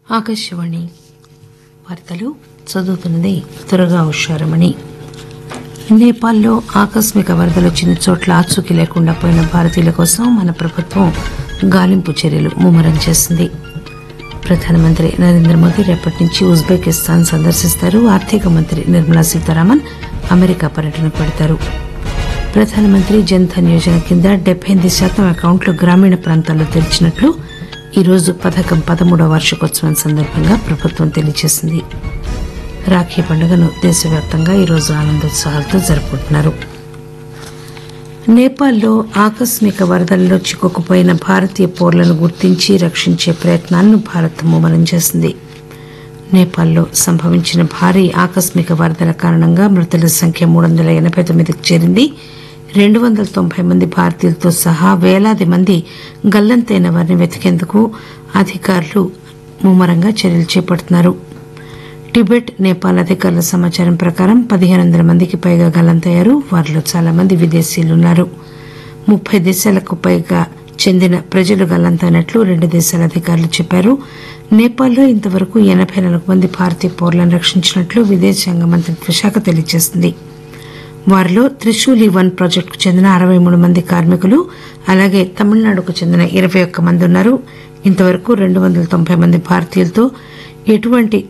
ఆకాశవాణి వార్తలు చదువుతున్నది త్వరగా హుషారమణి నేపాల్లో ఆకస్మిక వరదలు వచ్చిన చోట్ల ఆచూకీ లేకుండా పోయిన భారతీయుల కోసం మన ప్రభుత్వం గాలింపు చర్యలు ముమ్మరం చేసింది ప్రధానమంత్రి నరేంద్ర మోదీ రేపటి నుంచి ఉజ్బెకిస్తాన్ సందర్శిస్తారు ఆర్థిక మంత్రి నిర్మలా సీతారామన్ అమెరికా పర్యటనకు పెడతారు ప్రధానమంత్రి జన్ధన్ యోజన కింద డెబ్బై ఎనిమిది శాతం అకౌంట్లు గ్రామీణ ప్రాంతాల్లో తెరిచినట్లు ఈరోజు పథకం పదమూడవ వార్షికోత్సవం సందర్భంగా ప్రభుత్వం తెలియజేసింది రాఖీ పండుగను దేశవ్యాప్తంగా ఈరోజు ఆనందోత్సాహాలతో జరుపుకుంటున్నారు నేపాల్లో ఆకస్మిక వరదల్లో చిక్కుకుపోయిన భారతీయ పౌరులను గుర్తించి రక్షించే ప్రయత్నాలను భారత్ ముమ్మరం చేసింది నేపాల్లో సంభవించిన భారీ ఆకస్మిక వరదల కారణంగా మృతుల సంఖ్య మూడు వందల ఎనబై తొమ్మిదికి చేరింది రెండు వందల తొంభై మంది భారతీయులతో సహా వేలాది మంది గల్లంతైన వారిని వెతికేందుకు అధికారులు ముమ్మరంగా చర్యలు చేపడుతున్నారు టిబెట్ నేపాల్ అధికారుల సమాచారం ప్రకారం పదిహేను వందల మందికి పైగా గల్లంతయ్యారు వారిలో చాలా మంది విదేశీయులున్నారు ముప్పై దేశాలకు పైగా చెందిన ప్రజలు గల్లంతైనట్లు రెండు దేశాల అధికారులు చెప్పారు నేపాల్లో ఇంతవరకు ఎనబై నాలుగు మంది భారతీయ పౌరులను రక్షించినట్లు విదేశాంగ మంత్రిత్వ శాఖ తెలియజేసింది వారిలో త్రిశూలి వన్ ప్రాజెక్టుకు చెందిన అరవై మూడు మంది కార్మికులు అలాగే తమిళనాడుకు చెందిన ఇరవై ఒక్క మంది ఉన్నారు ఇంతవరకు రెండు వందల తొంభై మంది భారతీయులతో ఎటువంటి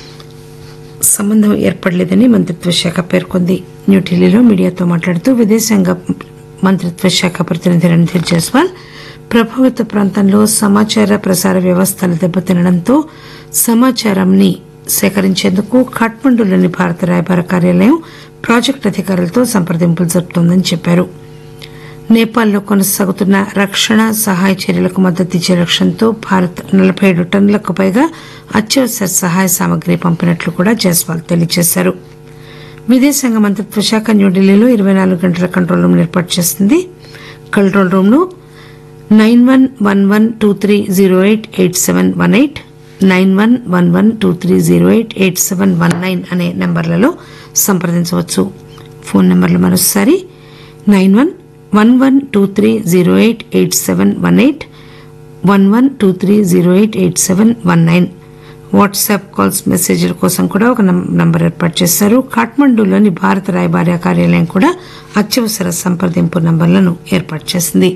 సంబంధం ఏర్పడలేదని మంత్రిత్వ శాఖ పేర్కొంది న్యూఢిల్లీలో మీడియాతో మాట్లాడుతూ విదేశాంగ మంత్రిత్వ శాఖ ప్రతినిధి రణధీర్ జైస్వాల్ ప్రభావిత ప్రాంతంలో సమాచార ప్రసార వ్యవస్థలు దెబ్బతినడంతో సమాచారాన్ని సేకరించేందుకు ఖాట్మండులోని భారత రాయబార కార్యాలయం ప్రాజెక్టు అధికారులతో సంప్రదింపులు జరుపుతోందని చెప్పారు నేపాల్లో కొనసాగుతున్న రక్షణ సహాయ చర్యలకు మద్దతిచ్చే లక్ష్యంతో భారత్ నలబై ఏడు టన్నులకు పైగా అత్యవసర సహాయ సామగ్రి పంపినట్లు కూడా జైస్వాల్ తెలియజేశారు విదేశాంగ మంత్రిత్వ శాఖ న్యూఢిల్లీలో ఇరవై నాలుగు గంటల కంట్రోల్ రూమ్ ఏర్పాటు చేసింది కంట్రోల్ రూమ్ ను nine one one one two three zero eight eight seven one eight nine one one one two three zero eight eight seven one nine అనే నంబర్లలో సంప్రదించవచ్చు ఫోన్ నంబర్లు మరోసారి nine one one one two three zero eight eight seven one eight one one two three zero eight eight seven one nine WhatsApp calls మెసేజ్ల కోసం కూడా ఒక number ఏర్పాటు చేశారు కాఠ్మండూలోని భారత రాయబార కార్యాలయం కూడా అత్యవసర సంప్రదింపు నంబర్లను ఏర్పాటు చేసింది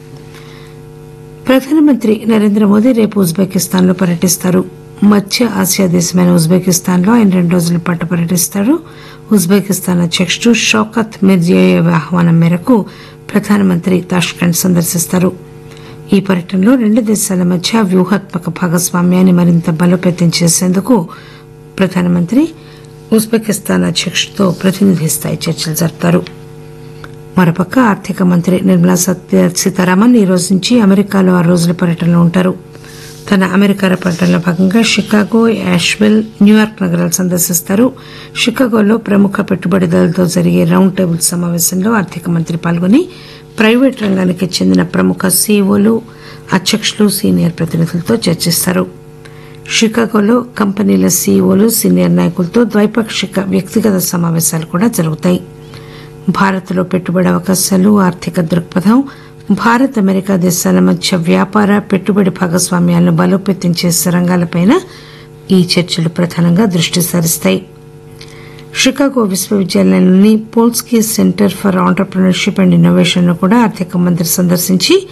ప్రధానమంత్రి నరేంద్ర మోదీ రేపు ఉజ్బెకిస్తాన్ లో పర్యటిస్తారు మధ్య ఆసియా దేశమైన ఉజ్బెకిస్తాన్ లో ఆయన రెండు రోజుల పాటు పర్యటిస్తారు ఉజ్బెకిస్తాన్ అధ్యకుడు షౌకత్ మిర్జియోయేవ్ ఆహ్వానం మేరకు ప్రధానమంత్రి తాష్కెంట్ సందర్శిస్తారు ఈ పర్యటనలో రెండు దేశాల మధ్య వ్యూహాత్మక భాగస్వామ్యాన్ని మరింత బలోపేతం చేసేందుకు ప్రధానమంత్రి ఉజ్బెకిస్తాన్ అధ్యకుడితో ప్రతినిధి స్థాయి చర్చలు జరుపుతారు మరోపక్క ఆర్థిక మంత్రి నిర్మలా సీతారామన్ ఈ రోజు నుంచి అమెరికాలో ఆరు రోజుల పర్యటనలో ఉంటారు తన అమెరికా పర్యటనలో భాగంగా షికాగో యాష్విల్ న్యూయార్క్ నగరాలు సందర్శిస్తారు షికాగోలో ప్రముఖ పెట్టుబడిదారులతో జరిగే రౌండ్ టేబుల్ సమావేశంలో ఆర్థిక మంత్రి పాల్గొని ప్రైవేట్ రంగానికి చెందిన ప్రముఖ సీఈఓలు అధ్యకులు సీనియర్ ప్రతినిధులతో చర్చిస్తారు షికాగోలో కంపెనీల సీఈఓలు సీనియర్ నాయకులతో ద్వైపాక్షిక వ్యక్తిగత సమావేశాలు కూడా జరుగుతాయి భారత్లో పెట్టుబడి అవకాశాలు ఆర్థిక దృక్పథం భారత్ అమెరికా దేశాల మధ్య వ్యాపార పెట్టుబడి భాగస్వామ్యాలను బలోపేతం చేసే రంగాలపై ఈ చర్చలు ప్రధానంగా దృష్టి సారిస్తాయి షికాగో విశ్వవిద్యాలయంలోని Polsky centre for entrepreneurship and innovation ను కూడా ఆర్థిక మంత్రి సందర్శించి